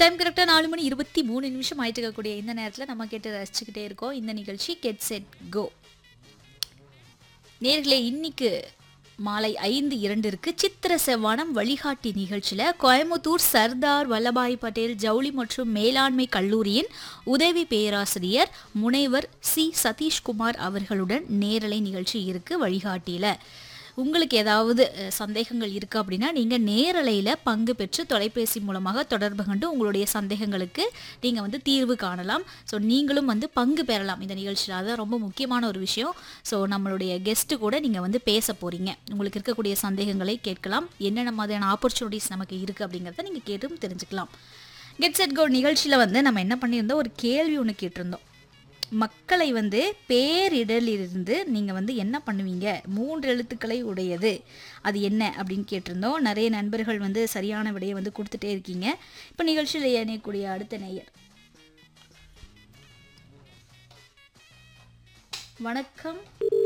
time கரெக்டாக நாலு மணி இருபத்தி மூணு நிமிஷம் ஆயிட்டு இருக்கக்கூடிய இந்த நேரத்தில் நம்ம கேட்டு ரசிச்சுக்கிட்டே இருக்கோம் இந்த நிகழ்ச்சி கெட் செட் கோ நேர்களே இன்னைக்கு மாலை ஐந்து இரண்டிற்கு சித்திர செவ்வானம் வழிகாட்டி நிகழ்ச்சியில் கோயம்புத்தூர் சர்தார் வல்லபாய் பட்டேல் ஜவுளி மற்றும் மேலாண்மை கல்லூரியின் உதவி பேராசிரியர் முனைவர் சி சதீஷ்குமார் அவர்களுடன் நேரலை நிகழ்ச்சி இருக்கு வழிகாட்டியில் உங்களுக்கு ஏதாவது அஹ், சந்தேகங்கள் இருக்குது அப்படின்னா நீங்கள் நேரலையில் பங்கு பெற்று தொலைபேசி மூலமாக தொடர்பு கொண்டு உங்களுடைய சந்தேகங்களுக்கு நீங்கள் வந்து தீர்வு காணலாம் ஸோ நீங்களும் வந்து பங்கு பெறலாம் இந்த நிகழ்ச்சியில் அதுதான் ரொம்ப முக்கியமான ஒரு விஷயம் ஸோ நம்மளுடைய கெஸ்ட்டு கூட நீங்கள் வந்து பேச போகிறீங்க உங்களுக்கு இருக்கக்கூடிய சந்தேகங்களை கேட்கலாம் என்னென்ன மாதிரியான ஆப்பர்ச்சுனிட்டிஸ் நமக்கு இருக்குது அப்படிங்கிறத நீங்கள் கேட்டும் தெரிஞ்சுக்கலாம் கெட் செட் கோ நிகழ்ச்சியில் வந்து நம்ம என்ன பண்ணியிருந்தோம் ஒரு கேள்வி ஒன்று கேட்டிருந்தோம் மக்களை வந்து பேரிடலிருந்து நீங்கள் வந்து என்ன பண்ணுவீங்க மூன்று எழுத்துக்களை உடையது அது என்ன அப்படின்னு கேட்டிருந்தோம் நிறைய நண்பர்கள் வந்து சரியான விடையை வந்து கொடுத்துட்டே இருக்கீங்க இப்போ நிகழ்ச்சியில் இணையக்கூடிய அடுத்த நேயர் வணக்கம்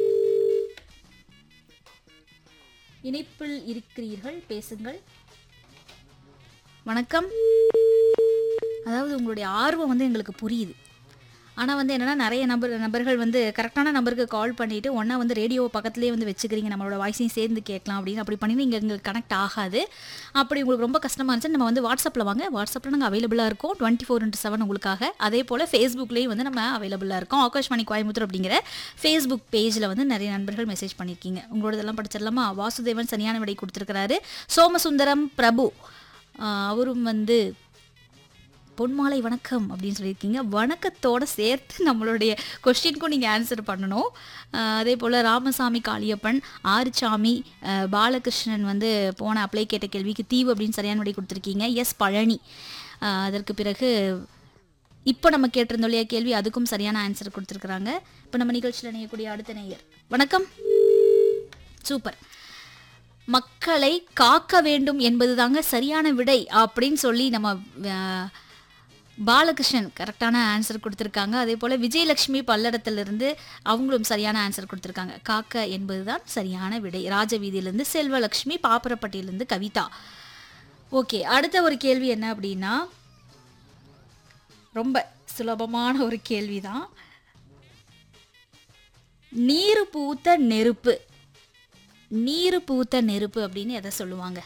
இணைப்பில் இருக்கிறீர்கள் பேசுங்கள் வணக்கம் அதாவது உங்களுடைய ஆர்வம் வந்து எங்களுக்கு புரியுது ஆனால் வந்து என்னன்னா நிறைய நபர் நபர்கள் வந்து கரெக்டான நம்பருக்கு கால் பண்ணிட்டு ஒன்றா வந்து ரேடியோ பக்கத்துலேயே வந்து வச்சுக்கிறீங்க நம்மளோட வாய்ஸையும் சேர்ந்து கேட்கலாம் அப்படின்னு அப்படி பண்ணி இங்கே எங்களுக்கு கனெக்ட் ஆகாது அப்படி உங்களுக்கு ரொம்ப கஷ்டமாக இருந்துச்சு நம்ம வந்து வாட்ஸ்அப்பில் வாங்க வாட்ஸ்அப்பில் நாங்கள் அவைலபிளாக இருக்கோம் டுவெண்ட்டி ஃபோர் இன்ட்டு செவன் உங்களுக்காக அதே போல் ஃபேஸ்புக்லேயும் வந்து நம்ம அவைலபிளாக இருக்கோம் ஆகாஷ்வாணி கோயம்புத்தூர் அப்படிங்கிற ஃபேஸ்புக் பேஜில் வந்து நிறைய நண்பர்கள் மெசேஜ் பண்ணியிருக்கீங்க உங்களோடதெல்லாம் படிச்சிடலாமா வாசுதேவன் சரியான விடை கொடுத்துருக்கிறாரு சோமசுந்தரம் பிரபு ஆஹ் அவரும் வந்து பொன்மாலை வணக்கம் அப்படின்னு சொல்லியிருக்கீங்க வணக்கத்தோட சேர்த்து நம்மளுடைய கொஸ்டினுக்கும் நீங்கள் ஆன்சர் பண்ணணும் அஹ் அதே போல் ராமசாமி காளியப்பன் ஆறுசாமி அஹ் பாலகிருஷ்ணன் வந்து போன அப்ளை கேட்ட கேள்விக்கு தீவு அப்படின்னு சரியான விடை கொடுத்துருக்கீங்க எஸ் பழனி அஹ் அதற்கு பிறகு இப்போ நம்ம கேட்டிருந்தோம் இல்லையா கேள்வி அதுக்கும் சரியான ஆன்சர் கொடுத்துருக்குறாங்க இப்போ நம்ம நிகழ்ச்சியில் இணையக்கூடிய அடுத்த நேயர் வணக்கம் சூப்பர் மக்களை காக்க வேண்டும் என்பதுதாங்க சரியான விடை அப்படின்னு சொல்லி நம்ம அஹ், பாலகிருஷ்ணன் கரெக்டான ஆன்சர் கொடுத்துருக்காங்க அதே போல் விஜயலட்சுமி பல்லடத்திலிருந்து அவங்களும் சரியான ஆன்சர் கொடுத்துருக்காங்க காக்க என்பதுதான் சரியான விடை ராஜவீதியிலேருந்து செல்வலட்சுமி பாப்பரப்பட்டியிலேருந்து கவிதா ஓகே அடுத்த ஒரு கேள்வி என்ன அப்படின்னா ரொம்ப சுலபமான ஒரு கேள்வி தான் நீரு பூத்த நெருப்பு நீரு பூத்த நெருப்பு அப்படின்னு எதை சொல்லுவாங்க